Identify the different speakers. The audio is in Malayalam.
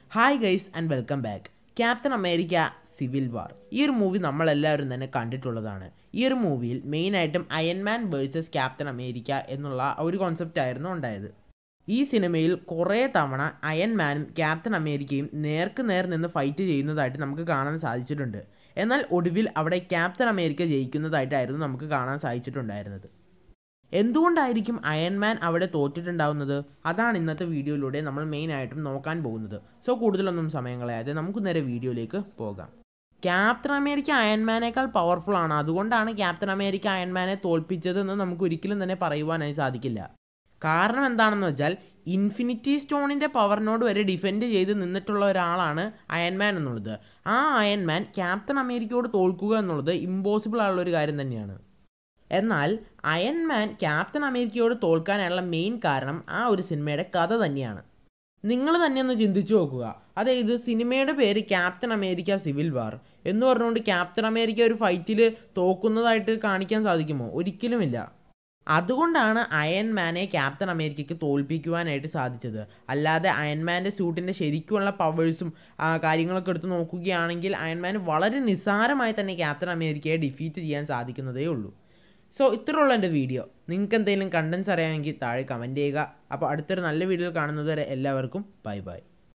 Speaker 1: hi guys and welcome back Captain America Civil War ഈ ഒരു മൂവി നമ്മളെല്ലാവരും തന്നെ കണ്ടിട്ടുള്ളതാണ് ഈ ഒരു മൂവിയിൽ മെയിനായിട്ടും അയൺമാൻ വേഴ്സസ് ക്യാപ്റ്റൻ അമേരിക്ക എന്നുള്ള ഒരു കോൺസെപ്റ്റ് ആയിരുന്നു ഉണ്ടായത് ഈ സിനിമയിൽ കുറേ തവണ അയൺമാനും ക്യാപ്റ്റൻ അമേരിക്കയും നേർക്ക് നേർ നിന്ന് ഫൈറ്റ് ചെയ്യുന്നതായിട്ട് നമുക്ക് കാണാൻ സാധിച്ചിട്ടുണ്ട് എന്നാൽ ഒടുവിൽ അവിടെ ക്യാപ്റ്റൻ അമേരിക്ക ജയിക്കുന്നതായിട്ടായിരുന്നു നമുക്ക് കാണാൻ സാധിച്ചിട്ടുണ്ടായിരുന്നത് എന്തുകൊണ്ടായിരിക്കും അയൺമാൻ അവിടെ തോറ്റിട്ടുണ്ടാവുന്നത് അതാണ് ഇന്നത്തെ വീഡിയോയിലൂടെ നമ്മൾ മെയിനായിട്ടും നോക്കാൻ പോകുന്നത് സോ കൂടുതലൊന്നും സമയം കളയാതെ നമുക്ക് നേരെ വീഡിയോയിലേക്ക് പോകാം ക്യാപ്റ്റൻ അമേരിക്ക അയൺമാനേക്കാൾ പവർഫുൾ ആണ് അതുകൊണ്ടാണ് ക്യാപ്റ്റൻ അമേരിക്ക അയൺമാനെ തോൽപ്പിച്ചതെന്ന് നമുക്ക് ഒരിക്കലും തന്നെ പറയുവാനായി സാധിക്കില്ല കാരണം എന്താണെന്ന് വെച്ചാൽ ഇൻഫിനിറ്റി സ്റ്റോണിൻ്റെ പവറിനോട് വരെ ഡിഫെൻഡ് ചെയ്ത് നിന്നിട്ടുള്ള ഒരാളാണ് അയൺമാൻ എന്നുള്ളത് ആ അയൺമാൻ ക്യാപ്റ്റൻ അമേരിക്കയോട് തോൽക്കുക എന്നുള്ളത് ഇമ്പോസിബിൾ ആയുള്ള ഒരു കാര്യം തന്നെയാണ് എന്നാൽ അയൺമാൻ ക്യാപ്റ്റൻ അമേരിക്കയോട് തോൽക്കാനുള്ള മെയിൻ കാരണം ആ ഒരു സിനിമയുടെ കഥ തന്നെയാണ് നിങ്ങൾ തന്നെ ഒന്ന് ചിന്തിച്ചു നോക്കുക അതായത് സിനിമയുടെ പേര് ക്യാപ്റ്റൻ അമേരിക്ക സിവിൽ വാർ എന്ന് പറഞ്ഞുകൊണ്ട് ക്യാപ്റ്റൻ അമേരിക്ക ഒരു ഫൈറ്റിൽ തോക്കുന്നതായിട്ട് കാണിക്കാൻ സാധിക്കുമോ ഒരിക്കലുമില്ല അതുകൊണ്ടാണ് അയൺമാനെ ക്യാപ്റ്റൻ അമേരിക്കയ്ക്ക് തോൽപ്പിക്കുവാനായിട്ട് സാധിച്ചത് അല്ലാതെ അയൺമാൻ്റെ സ്യൂട്ടിൻ്റെ ശരിക്കുമുള്ള പവേഴ്സും കാര്യങ്ങളൊക്കെ എടുത്ത് നോക്കുകയാണെങ്കിൽ അയൺമാന് വളരെ നിസ്സാരമായി തന്നെ ക്യാപ്റ്റൻ അമേരിക്കയെ ഡിഫീറ്റ് ചെയ്യാൻ സാധിക്കുന്നതേ ഉള്ളൂ സോ ഇത്രയുള്ള എൻ്റെ വീഡിയോ നിങ്ങൾക്ക് എന്തെങ്കിലും കണ്ടൻസ് അറിയാമെങ്കിൽ താഴെ കമൻറ്റ് ചെയ്യുക അപ്പോൾ അടുത്തൊരു നല്ല വീഡിയോയിൽ കാണുന്നത് വരെ എല്ലാവർക്കും ബൈ ബൈ